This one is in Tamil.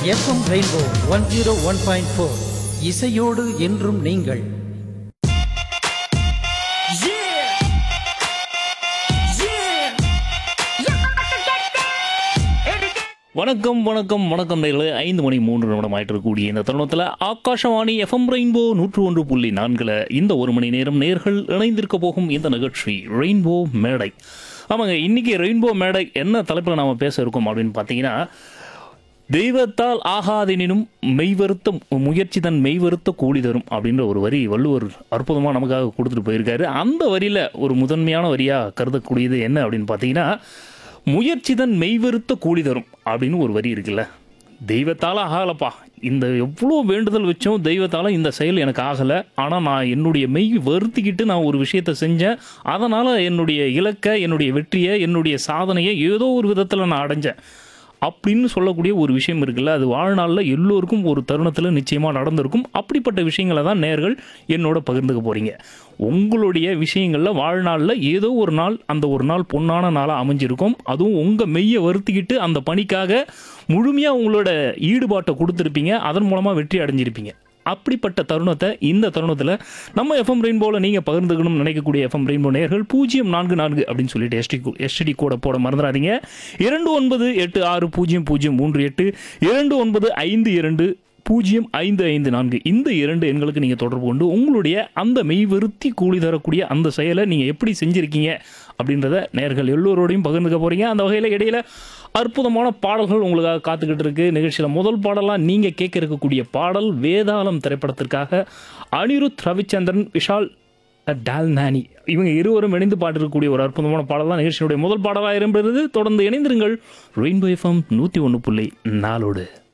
FM rainbow one zero one point four இசையோடு என்றும் நீங்கள் வணக்கம் வணக்கம் வணக்கம் நேர்களே ஐந்து மணி மூன்று நிமிடம் ஆயிட்டு இருக்கக்கூடிய இந்த தருணத்தில் ஆகாஷவாணி எஃப்எம் ரெயின்போ நூற்று ஒன்று புள்ளி நான்கில் இந்த ஒரு மணி நேரம் நேர்கள் இணைந்திருக்க போகும் இந்த நிகழ்ச்சி ரெயின்போ மேடை ஆமாங்க இன்னைக்கு ரெயின்போ மேடை என்ன தலைப்பில் நாம் பேச இருக்கோம் அப்படின்னு பார்த்தீங்கன்னா தெய்வத்தால் ஆகாதெனினும் மெய்வருத்த முயற்சி தன் மெய்வருத்த கூலி தரும் அப்படின்ற ஒரு வரி வள்ளுவர் அற்புதமாக நமக்காக கொடுத்துட்டு போயிருக்காரு அந்த வரியில் ஒரு முதன்மையான வரியாக கருதக்கூடியது என்ன அப்படின்னு பார்த்தீங்கன்னா முயற்சி தன் மெய்வருத்த கூலி தரும் அப்படின்னு ஒரு வரி இருக்குல்ல தெய்வத்தால் ஆகலப்பா இந்த எவ்வளோ வேண்டுதல் வச்சோம் தெய்வத்தால் இந்த செயல் எனக்கு ஆகலை ஆனால் நான் என்னுடைய மெய் வருத்திக்கிட்டு நான் ஒரு விஷயத்தை செஞ்சேன் அதனால் என்னுடைய இலக்கை என்னுடைய வெற்றியை என்னுடைய சாதனையை ஏதோ ஒரு விதத்தில் நான் அடைஞ்சேன் அப்படின்னு சொல்லக்கூடிய ஒரு விஷயம் இருக்குல்ல அது வாழ்நாளில் எல்லோருக்கும் ஒரு தருணத்தில் நிச்சயமாக நடந்திருக்கும் அப்படிப்பட்ட விஷயங்களை தான் நேர்கள் என்னோட பகிர்ந்துக்க போகிறீங்க உங்களுடைய விஷயங்களில் வாழ்நாளில் ஏதோ ஒரு நாள் அந்த ஒரு நாள் பொன்னான நாளாக அமைஞ்சிருக்கும் அதுவும் உங்கள் மெய்யை வருத்திக்கிட்டு அந்த பணிக்காக முழுமையாக உங்களோட ஈடுபாட்டை கொடுத்துருப்பீங்க அதன் மூலமாக வெற்றி அடைஞ்சிருப்பீங்க அப்படிப்பட்ட தருணத்தை இந்த தருணத்தில் நம்ம எஃப்எம் ரெயின்போவில் நீங்கள் பகிர்ந்துக்கணும்னு நினைக்கக்கூடிய எஃப்எம் ரெயின்போ நேர்கள் பூஜ்ஜியம் நான்கு நான்கு அப்படின்னு சொல்லிட்டு எஸ்டி எஸ்டி கூட போட மறந்துடாதீங்க இரண்டு ஒன்பது எட்டு ஆறு பூஜ்ஜியம் பூஜ்ஜியம் மூன்று எட்டு இரண்டு ஒன்பது ஐந்து இரண்டு பூஜ்ஜியம் ஐந்து ஐந்து நான்கு இந்த இரண்டு எண்களுக்கு நீங்கள் தொடர்பு கொண்டு உங்களுடைய அந்த மெய்வருத்தி கூலி தரக்கூடிய அந்த செயலை நீங்கள் எப்படி செஞ்சுருக்கீங்க அப்படின்றத நேர்கள் எல்லோரோடையும் பகிர்ந்துக்க போகிறீங்க அந்த வகையில் இடையில அற்புதமான பாடல்கள் உங்களுக்காக காத்துக்கிட்டு இருக்கு நிகழ்ச்சியில் முதல் பாடலாக நீங்கள் கேட்க இருக்கக்கூடிய பாடல் வேதாளம் திரைப்படத்திற்காக அனிருத் ரவிச்சந்திரன் விஷால் டால்நானி இவங்க இருவரும் இணைந்து பாட்டிருக்கக்கூடிய ஒரு அற்புதமான பாடல் தான் நிகழ்ச்சியினுடைய முதல் பாடலாக இருந்தது தொடர்ந்து இணைந்திருங்கள் ரெயின்போ எஃப்எம் நூற்றி ஒன்று புள்ளி நாலோடு